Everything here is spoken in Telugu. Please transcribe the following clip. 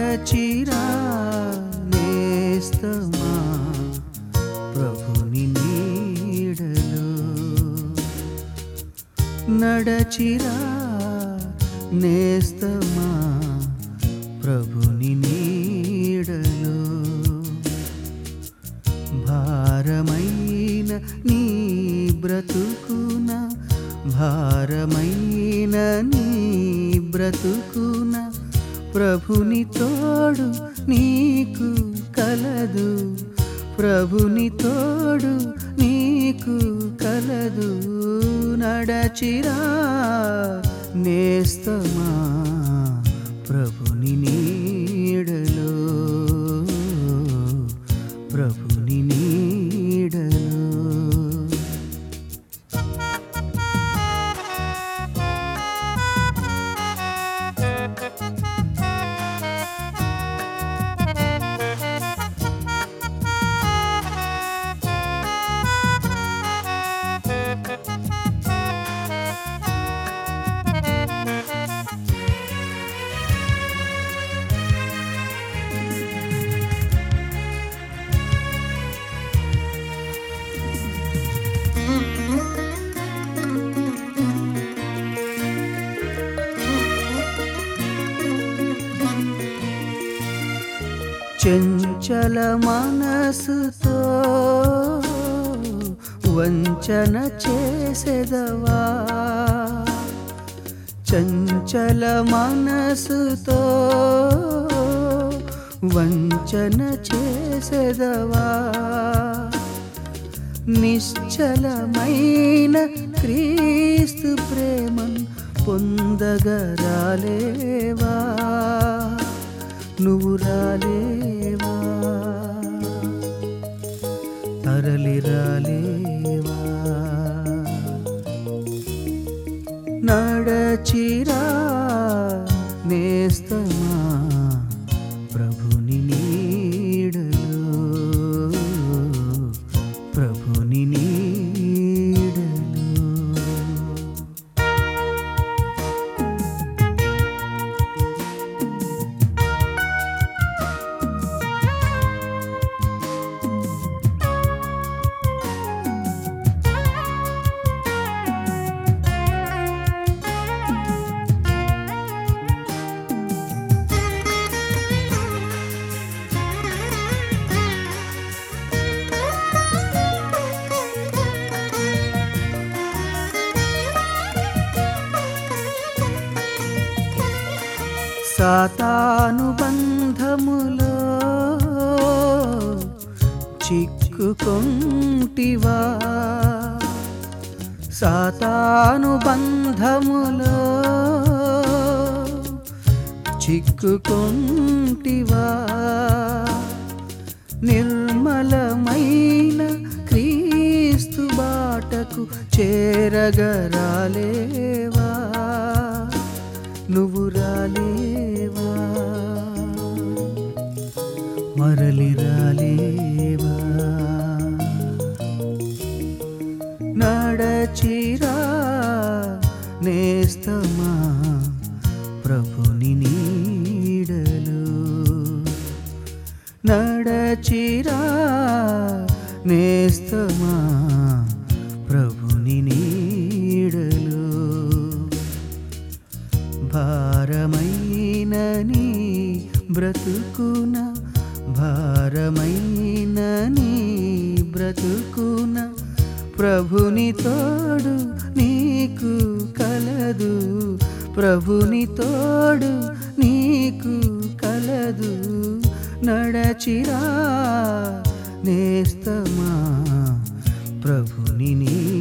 నడచిరా నేస్తమా ప్రభుని నీడలో నడచిరా నేస్తమా ప్రభుని నీడలో భారమైన నీ బ్రతుకున భారమైన నీ బ్రతుకున ప్రభుని తోడు నీకు కలదు ప్రభుని తోడు నీకు కలదు నడచిరా నేస్తమా ప్రభుని నీడలో ప్రభుని నీడలో చెంచల మనసుతో వంచన చేసెదవా చంచల మనసుతో వంచన చేసెదవా నిశ్చలమైన క్రీస్తు ప్రేమను పొందగరాలేవా నువ్వు రాలేవా తరలి రాలేవా నడచిరా నేస్తమా ప్రభుని నీడలో ప్రభుని నీడలో సాతాను బంధములో చిక్కుకొంటివా సాతాను బంధములో చిక్కుకొంటివా నిర్మలమైన క్రీస్తు బాటకు చేరగరాలేవా నువ్వు రాలేవా మరలి రాలేవా నడచిరా నేస్తమా ప్రభుని నీడలో నడచిరా నేస్తమా ప్రభుని నీడలో భారమైన నీ బ్రతుకున భారమైన నీ బ్రతుకున ప్రభుని తోడు నీకు కలదు ప్రభుని తోడు నీకు కలదు నడచిరా నేస్తమా ప్రభుని నీ